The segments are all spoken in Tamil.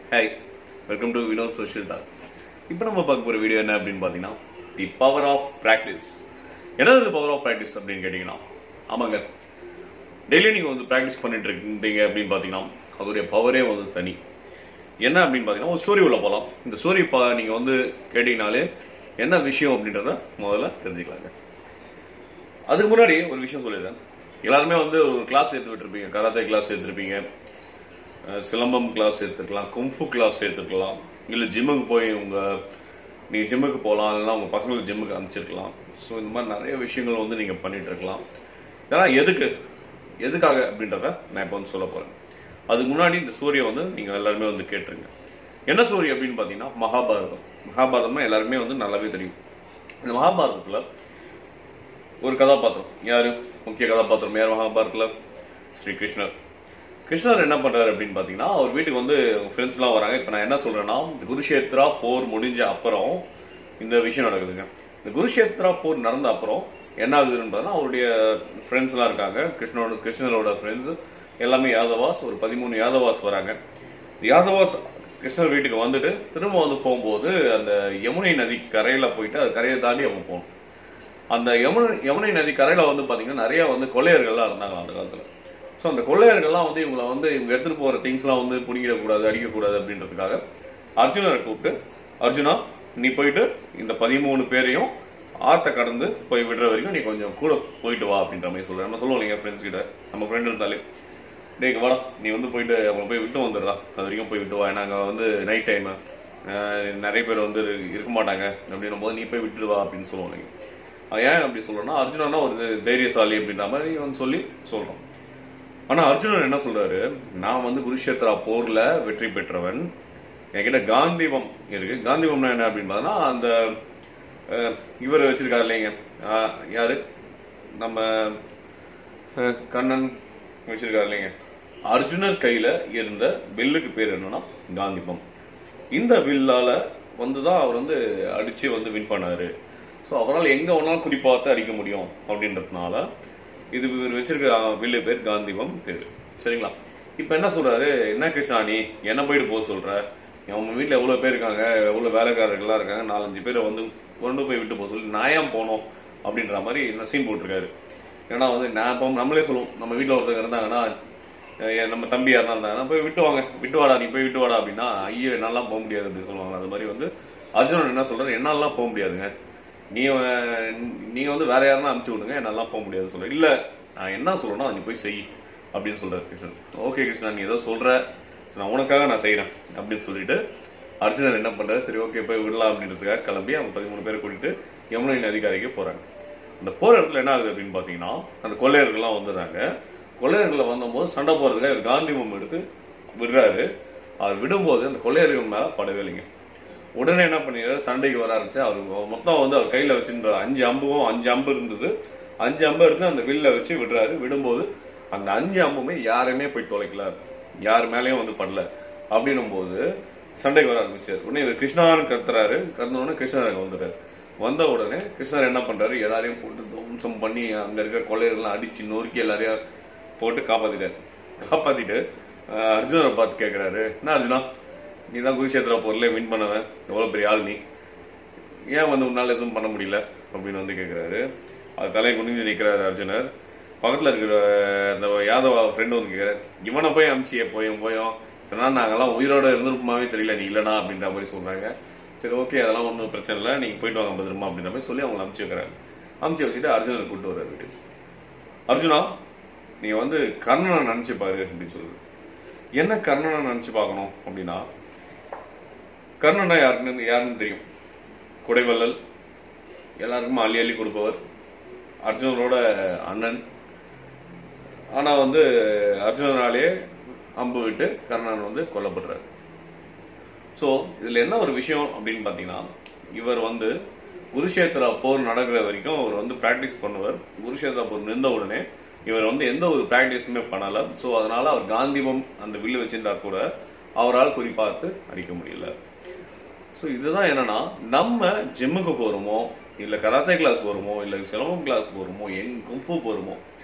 hi welcome to Vinod social talk இப்போ நம்ம பார்க்க போகிற வீடியோ என்ன அப்படின்னு பார்த்தீங்கன்னா தி பவர் ஆஃப் ப்ராக்டிஸ் என்னது பவர் ஆஃப் ப்ராக்டிஸ் அப்படின்னு கேட்டிங்கன்னா ஆமாங்க டெய்லி நீங்கள் வந்து ப்ராக்டிஸ் பண்ணிட்டு இருக்கீங்க அப்படின்னு பார்த்தீங்கன்னா அதோடைய பவரே வந்து தனி என்ன அப்படின்னு பார்த்தீங்கன்னா ஒரு ஸ்டோரி உள்ள போகலாம் இந்த ஸ்டோரி பா நீங்கள் வந்து கேட்டிங்கனாலே என்ன விஷயம் அப்படின்றத முதல்ல தெரிஞ்சுக்கலாங்க அதுக்கு முன்னாடி ஒரு விஷயம் சொல்லிடுறேன் எல்லாருமே வந்து ஒரு கிளாஸ் எடுத்து விட்டுருப்பீங்க கராத்தே கிளாஸ் எடுத்துருப்பீங்க அஹ் சிலம்பம் கிளாஸ் எடுத்துக்கலாம் கும்ஃபு கிளாஸ் எடுத்துக்கலாம் இல்லை ஜிம்முக்கு போய் உங்கள் நீங்கள் ஜிம்முக்கு போகலாம் இல்லைன்னா உங்கள் பசங்களுக்கு ஜிம்முக்கு அனுப்பிச்சிருக்கலாம் ஸோ இந்த மாதிரி நிறைய விஷயங்கள் வந்து நீங்கள் பண்ணிட்டு இருக்கலாம் இதெல்லாம் எதுக்கு எதுக்காக அப்படின்றத நான் இப்போ வந்து சொல்ல போகிறேன் அதுக்கு முன்னாடி இந்த ஸ்டோரியை வந்து நீங்கள் எல்லாருமே வந்து கேட்டுருங்க என்ன ஸ்டோரி அப்படின்னு பார்த்தீங்கன்னா மகாபாரதம் மகாபாரதம்னா எல்லாருமே வந்து நல்லாவே தெரியும் இந்த மகாபாரதத்தில் ஒரு கதாபாத்திரம் யாரு முக்கிய கதாபாத்திரம் யார் மகாபாரத்தில் ஸ்ரீ கிருஷ்ணர் கிருஷ்ணர் என்ன பண்றாரு அப்படின்னு பார்த்தீங்கன்னா அவர் வீட்டுக்கு வந்து ஃப்ரெண்ட்ஸ்லாம் வராங்க இப்போ நான் என்ன சொல்றேன்னா இந்த குருஷேத்ரா போர் முடிஞ்ச அப்புறம் இந்த விஷயம் நடக்குதுங்க இந்த குருஷேத்ரா போர் நடந்த அப்புறம் என்ன ஆகுதுன்னு பார்த்தீங்கன்னா அவருடைய ஃப்ரெண்ட்ஸ்லாம் இருக்காங்க கிருஷ்ணரோட கிருஷ்ணரோட ஃப்ரெண்ட்ஸ் எல்லாமே யாதவாஸ் ஒரு பதிமூணு யாதவாஸ் வராங்க யாதவாஸ் கிருஷ்ணர் வீட்டுக்கு வந்துட்டு திரும்ப வந்து போகும்போது அந்த யமுனை நதி கரையில போயிட்டு அது கரையை தாண்டி அவங்க போகணும் அந்த யமுனை யமுனை நதி கரையில வந்து பாத்தீங்கன்னா நிறைய வந்து கொள்ளையர்கள்லாம் இருந்தாங்க அந்த காலத்துல ஸோ அந்த கொள்ளையர்கள்லாம் வந்து இவங்களை வந்து இவங்க எடுத்துட்டு போற திங்ஸ்லாம் வந்து பிடிக்கிடக்கூடாது அடிக்கக்கூடாது அப்படின்றதுக்காக அர்ஜுனரை கூப்பிட்டு அர்ஜுனா நீ போயிட்டு இந்த பதிமூணு பேரையும் ஆத்த கடந்து போய் விடுற வரைக்கும் நீ கொஞ்சம் கூட போயிட்டு வா அப்படின்ற மாதிரி சொல்றேன் நம்ம சொல்லுவோம் இல்லைங்க ஃப்ரெண்ட்ஸ் கிட்ட நம்ம ஃப்ரெண்ட் இருந்தாலே டேய் வாடா நீ வந்து போயிட்டு அவங்களை போய் விட்டு வந்துடுறா அது வரைக்கும் போய் விட்டு வா ஏன்னா அங்கே வந்து நைட் டைமு நிறைய பேர் வந்து இருக்க மாட்டாங்க அப்படின்னும் போது நீ போய் விட்டுட்டு வா அப்படின்னு சொல்லுவோம் இல்லைங்க அது ஏன் அப்படி சொல்றோம்னா அர்ஜுனனா ஒரு தைரியசாலி அப்படின்ற மாதிரி வந்து சொல்லி சொல்றோம் ஆனா அர்ஜுனன் என்ன சொல்றாரு நான் வந்து குருஷேத்ரா போர்ல வெற்றி பெற்றவன் என்கிட்ட காந்திபம் இருக்கு காந்திபம்னா என்ன அப்படின்னு பார்த்தோன்னா அந்த அஹ், இவர் வச்சிருக்காரு இல்லைங்க அஹ், யாரு நம்ம அஹ், கண்ணன் வச்சிருக்காரு இல்லைங்க அர்ஜுனர் கையில இருந்த வில்லுக்கு பேர் என்னன்னா காந்திபம் இந்த வில்லால வந்து தான் அவர் வந்து அடிச்சு வந்து வின் பண்ணாரு ஸோ அவரால் எங்க வேணாலும் குறிப்பாத்து அடிக்க முடியும் அப்படின்றதுனால இது இவர் வச்சிருக்க அஹ், வில்லு பேர் காந்திபம் பேர் சரிங்களா இப்போ என்ன சொல்றாரு என்ன கிருஷ்ணா நீ என்ன போயிட்டு போக சொல்ற அவங்க வீட்டில் எவ்வளோ பேர் இருக்காங்க எவ்வளோ வேலைக்காரர்கள்லாம் இருக்காங்க நாலஞ்சு பேரை வந்து கொண்டு போய் விட்டு போக சொல்லி நான் ஏன் போனோம் அப்படின்ற மாதிரி சீன் போட்டிருக்காரு ஏன்னா வந்து நான் இப்போ நம்மளே சொல்லுவோம் நம்ம வீட்டில் ஒருத்தங்க இருந்தாங்கன்னா அஹ் நம்ம தம்பி யாருனா இருந்தாங்கன்னா போய் விட்டு வாங்க விட்டு வாடா நீ போய் விட்டு வாடா அப்படின்னா ஐயோ என்னாலாம் போக முடியாது அப்படின்னு சொல்லுவாங்க அது மாதிரி வந்து அர்ஜுனன் என்ன சொல்றாரு என்னாலாம் போக முடியாதுங்க நீ அஹ், நீங்க வந்து வேற யாருன்னா அனுப்பிச்சு விடுங்க என்னாலாம் போக முடியாது சொல்ற இல்ல நான் என்ன சொல்றேன்னா நீ போய் செய் அப்படின்னு சொல்றாரு கிருஷ்ணன் ஓகே கிருஷ்ணா நீ ஏதோ சொல்ற சரி, நான் உனக்காக நான் செய்றேன் அப்படின்னு சொல்லிட்டு அர்ஜுனன் என்ன பண்றாரு சரி ஓகே போய் விடலாம் அப்படின்றதுக்காக கிளம்பி அவங்க பதிமூணு பேரை கூட்டிட்டு யமுனை நதிக்கரைக்கு போறாங்க அந்த போற இடத்துல என்ன ஆகுது அப்படின்னு பாத்தீங்கன்னா அந்த கொள்ளையர்கள்லாம் வந்துடுறாங்க கொள்ளையர்களை வந்தபோது சண்டை போறதுக்காக இவர் காந்திமம் எடுத்து விடுறாரு அவர் விடும்போது அந்த கொள்ளையர்கள் மேல படவே இல்லைங்க உடனே என்ன பண்ணிடுறாரு சண்டைக்கு வர ஆரம்பிச்சு அவர் மொத்தம் வந்து அவர் கையில வச்சிருந்த அஞ்சு அம்பும் அஞ்சு அம்பு இருந்தது அஞ்சு அம்பு எடுத்து அந்த வில்ல வச்சு விடுறாரு விடும்போது அந்த அஞ்சு அம்புமே யாரையுமே போய் தொலைக்கல யார் மேலேயும் வந்து படல அப்படின்னும் போது சண்டைக்கு வர ஆரம்பிச்சார் உடனே இவர் கிருஷ்ணான்னு கத்துறாரு கத்துன உடனே கிருஷ்ணர் அங்க வந்துட்டாரு வந்த உடனே கிருஷ்ணர் என்ன பண்றாரு எல்லாரையும் போட்டு துவம்சம் பண்ணி அங்க இருக்கிற கொள்ளையர்கள்லாம் அடிச்சு நொறுக்கி எல்லாரையும் போட்டு காப்பாத்திட்டாரு காப்பாத்திட்டு அஹ், அர்ஜுனரை பார்த்து கேக்குறாரு என்ன அர்ஜுனா நீ தான் குருஷேத்திர பொருளே வின் பண்ணவன் எவ்வளவு பெரிய ஆள் நீ ஏன் வந்து உன்னால எதுவும் பண்ண முடியல அப்படின்னு வந்து கேக்குறாரு அது தலையை குனிஞ்சு நிக்கிறாரு அர்ஜுனர் பக்கத்துல இருக்கிற அந்த யாதவ ஃப்ரெண்டு வந்து கேக்குறாரு இவனை போய் அமிச்சியே போயும் போயும் இத்தனை நாங்கெல்லாம் உயிரோட இருந்திருப்போமாவே தெரியல நீ இல்லனா அப்படின்ற மாதிரி சொல்றாங்க சரி ஓகே அதெல்லாம் ஒன்றும் பிரச்சனை இல்லை நீங்க போயிட்டு வாங்க பத்திரமா அப்படின்ற மாதிரி சொல்லி அவங்களை அமுச்சு வைக்கிறாங்க அமுச்சு வச்சுட்டு அர்ஜுனரை கூப்பிட்டு வர்றாரு வீட்டுக்கு அர்ஜுனா நீ வந்து கர்ணனை நினைச்சு பாரு அப்படின்னு சொல்லுது என்ன கர்ணனை நினைச்சு பார்க்கணும் அப்படின்னா கர்ணனை யாருன்னு யாருன்னு தெரியும் குடைவள்ளல் எல்லாருக்கும் அள்ளி அள்ளி கொடுப்பவர் அர்ஜுனரோட அண்ணன் ஆனா வந்து அர்ஜுனனாலேயே அம்பு விட்டு கர்ணன் வந்து கொல்லப்படுறாரு ஸோ இதுல என்ன ஒரு விஷயம் அப்படின்னு பார்த்தீங்கன்னா இவர் வந்து குருஷேத்திரா போர் நடக்கிற வரைக்கும் அவர் வந்து பிராக்டிஸ் பண்ணுவார் குருஷேத்திரா போர் நின்ற உடனே இவர் வந்து எந்த ஒரு பிராக்டிஸுமே பண்ணல ஸோ அதனால அவர் காந்திபம் அந்த வில்லு வச்சிருந்தா கூட அவரால் குறிப்பார்த்து அடிக்க முடியல ஸோ இதுதான் என்னன்னா நம்ம ஜிம்முக்கு போறோமோ இல்ல கராத்தே கிளாஸ் போறோமோ இல்ல சிலம்பம் கிளாஸ் போறோமோ எங் கும்ஃபு போறோமோ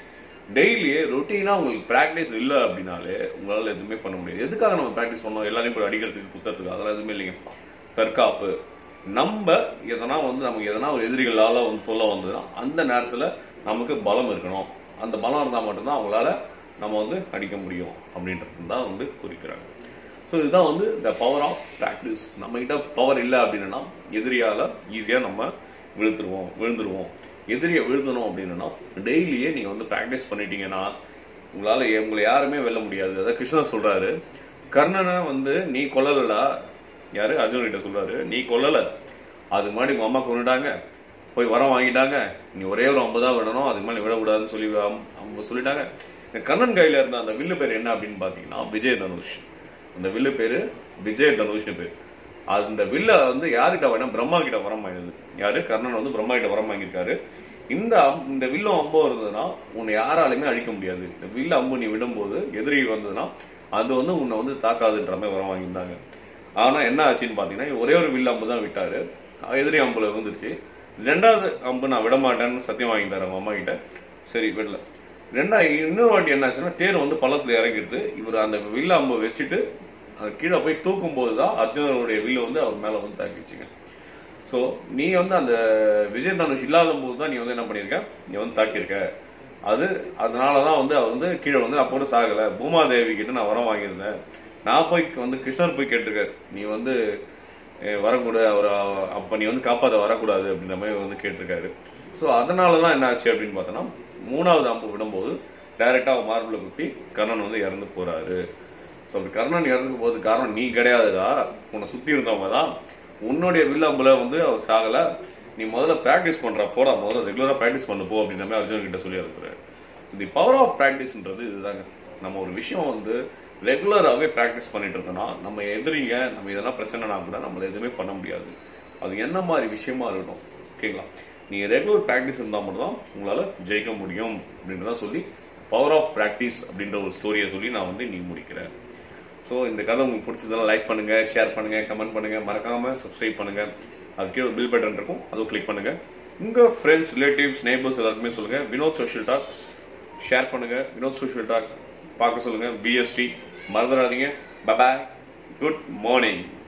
டெய்லியே ரொட்டீனாக உங்களுக்கு ப்ராக்டிஸ் இல்லை அப்படின்னாலே உங்களால் எதுவுமே பண்ண முடியாது எதுக்காக நம்ம ப்ராக்டிஸ் பண்ணோம் எல்லாரையும் போய் அடிக்கிறதுக்கு குத்துறதுக்கு அதெல்லாம் எதுவுமே இல்லைங்க தற்காப்பு நம்ம எதனா வந்து நமக்கு எதனா ஒரு எதிரிகளால் வந்து சொல்ல வந்ததுன்னா அந்த நேரத்தில் நமக்கு பலம் இருக்கணும் அந்த பலம் இருந்தால் மட்டும்தான் அவங்களால நம்ம வந்து அடிக்க முடியும் அப்படின்றது தான் வந்து குறிக்கிறாங்க ஸோ இதுதான் வந்து த பவர் ஆஃப் ப்ராக்டிஸ் நம்மகிட்ட பவர் இல்லை அப்படின்னா எதிரியால் ஈஸியாக நம்ம விழுத்துருவோம் விழுந்துருவோம் எதிரியை விழுத்தணும் அப்படின்னா டெய்லியே நீங்கள் வந்து ப்ராக்டிஸ் பண்ணிட்டீங்கன்னா உங்களால் உங்களை யாருமே வெல்ல முடியாது அதாவது கிருஷ்ணர் சொல்கிறாரு கர்ணனை வந்து நீ கொல்லலடா யாரு அர்ஜுன் கிட்ட சொல்றாரு நீ கொல்லல அது மாதிரி உங்க அம்மா கொண்டுட்டாங்க போய் வரம் வாங்கிட்டாங்க நீ ஒரே ஒரு ஐம்பது தான் விடணும் அதுக்கு மேலே விடக்கூடாதுன்னு சொல்லி அம்- அவங்க சொல்லிட்டாங்க இந்த கண்ணன் கையில இருந்த அந்த வில்லு பேர் என்ன அப்படின்னு பார்த்தீங்கன்னா விஜய் தனுஷ் அந்த வில்லு பேரு விஜய் தனுஷ்னு பேர் அந்த வில்ல வந்து யாருக்கிட்ட வேணா பிரம்மா கிட்ட வரம் வாங்கினது யாரு கர்ணன் வந்து பிரம்மா கிட்ட வரம் வாங்கியிருக்காரு இந்த அம்- இந்த வில்லும் அம்பும் இருந்ததுன்னா உன்னை யாராலுமே அழிக்க முடியாது இந்த வில்ல அம்பு நீ விடும்போது எதிரி வந்ததுன்னா அது வந்து உன்னை வந்து தாக்காதுன்ற மாதிரி வரம் வாங்கியிருந்தாங்க ஆனா என்ன ஆச்சுன்னு பாத்தீங்கன்னா ஒரே ஒரு வில் அம்பு தான் விட்டாரு எதிரி அம்புல விழுந்துருச்சு ரெண்டாவது அம்பு நான் விட மாட்டேன்னு சத்தியம் வாங்கிட்டாரு அவங்க அம்மா கிட்ட சரி விடல ரெண்டா இன்னொரு வாட்டி என்ன ஆச்சுன்னா தேர் வந்து பள்ளத்துல இறங்கிடுது இவர் அந்த வில்ல அம்பை வச்சுட்டு அது கீழே போய் தூக்கும் போது தான் அர்ஜுனனுடைய வில்லு வந்து அவர் மேல வந்து தாக்கிடுச்சுங்க ஸோ நீ வந்து அந்த விஜய் தனுஷ் இல்லாத போது தான் நீ வந்து என்ன பண்ணியிருக்க நீ வந்து தாக்கியிருக்க அது அதனால தான் வந்து அவர் வந்து கீழே வந்து நான் போட்டு சாகலை பூமாதேவி கிட்ட நான் வரம் வாங்கியிருந்தேன் நான் போய் வந்து கிருஷ்ணர் போய் கேட்டிருக்காரு நீ வந்து அஹ், வரக்கூடாது அவர் அப்போ நீ வந்து காப்பாற்ற வரக்கூடாது அப்படின்ற மாதிரி வந்து கேட்டிருக்காரு ஸோ அதனால தான் என்ன ஆச்சு அப்படின்னு பார்த்தோன்னா மூணாவது அம்பு விடும்போது டைரெக்டாக அவன் மார்பில் குத்தி கர்ணன் வந்து இறந்து போறாரு ஸோ அப்படி கர்ணன் இறந்து போறது காரணம் நீ கிடையாதுடா உன்னை சுற்றி இருந்தவங்க தான் உன்னுடைய வில்லம்புல வந்து அவர் சாகல நீ முதல்ல ப்ராக்டிஸ் பண்ற போடா முதல்ல ரெகுலராக ப்ராக்டிஸ் பண்ண போ அப்படின்ற மாதிரி அர்ஜுன் கிட்ட சொல்லி அனுப்புறாரு தி பவர் ஆஃப் ப்ராக்டிஸ்ன்றது இதுதாங்க நம்ம ஒரு விஷயம் வந்து ரெகுலராகவே ப்ராக்டிஸ் பண்ணிட்டு இருக்கோம்னா நம்ம எதிரிங்க நம்ம எதனா பிரச்சனைனா கூட நம்மள எதுவுமே பண்ண முடியாது அது என்ன மாதிரி விஷயமா இருக்கட்டும் ஓகேங்களா நீங்க ரெகுலர் ப்ராக்டிஸ் இருந்தால் மட்டும்தான் உங்களால் ஜெயிக்க முடியும் அப்படின்றத சொல்லி பவர் ஆஃப் ப்ராக்டிஸ் அப்படின்ற ஒரு ஸ்டோரியை சொல்லி நான் வந்து நீ முடிக்கிறேன் ஸோ இந்த கதை உங்களுக்கு பிடிச்சதெல்லாம் லைக் பண்ணுங்க ஷேர் பண்ணுங்க கமெண்ட் பண்ணுங்க மறக்காம சப்ஸ்கிரைப் பண்ணுங்க அது கீழே பில் பட்டன் இருக்கும் அதுவும் கிளிக் பண்ணுங்க உங்க ஃப்ரெண்ட்ஸ் ரிலேட்டிவ்ஸ் நெய்பர்ஸ் எல்லாருக்குமே சொல்லுங்க வினோத் சோஷியல் டாக் ஷேர் பண்ணுங்க வினோத் சோஷியல் டாக் பார்க்க சொல்லுங்க பிஎஸ்டி மறந்துடாதீங்க பபாய் குட் மார்னிங்